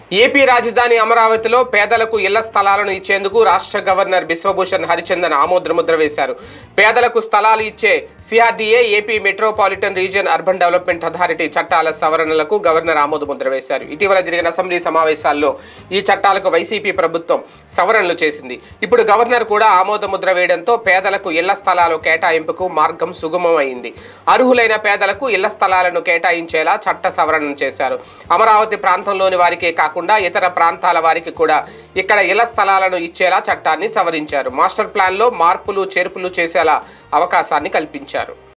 AP రాజధాని అమరావతిలో పేదలకు ఇళ్ల స్థలాలను ఇచ్చేందుకు రాష్ట్ర గవర్నర్ బిశ్వభూషణ్ హరిచందన్ ఆమోద్రముద్ర వేశారు పేదలకు స్థలాలు ఇచ్చే CRDA AP metropolitan region urban development authority చట్టాల సవరణలకు గవర్నర్ ఆమోదముద్ర వేశారు ఇటీవల జరిగిన అసెంబ్లీ సమావేశాల్లో ఈ చట్టాలకు వైసీపీ ప్రభుత్వం సవరణలు చేసింది ఇప్పుడు గవర్నర్ కూడా ఆమోదముద్ర వేయడంతో పేదలకు ఇళ్ల స్థలాలు కేటాయింపుకు మార్గం సుగమమైంది అర్హులైన పేదలకు ఇళ్ల స్థలాలను కేటాయించేలా చట్ట సవరణ చేశారు అమరావతి ప్రాంతంలోని వారికే కాకుండా ఇతర ప్రాంతాల వారికి కూడా ఇక్కడ ఇళ్ల స్థలాలను ఇచ్చేలా చట్టాన్ని సవరించారు మాస్టర్ ప్లాన్లో మార్పులు చేర్పులు చేసేలా అవకాశాన్ని కల్పించారు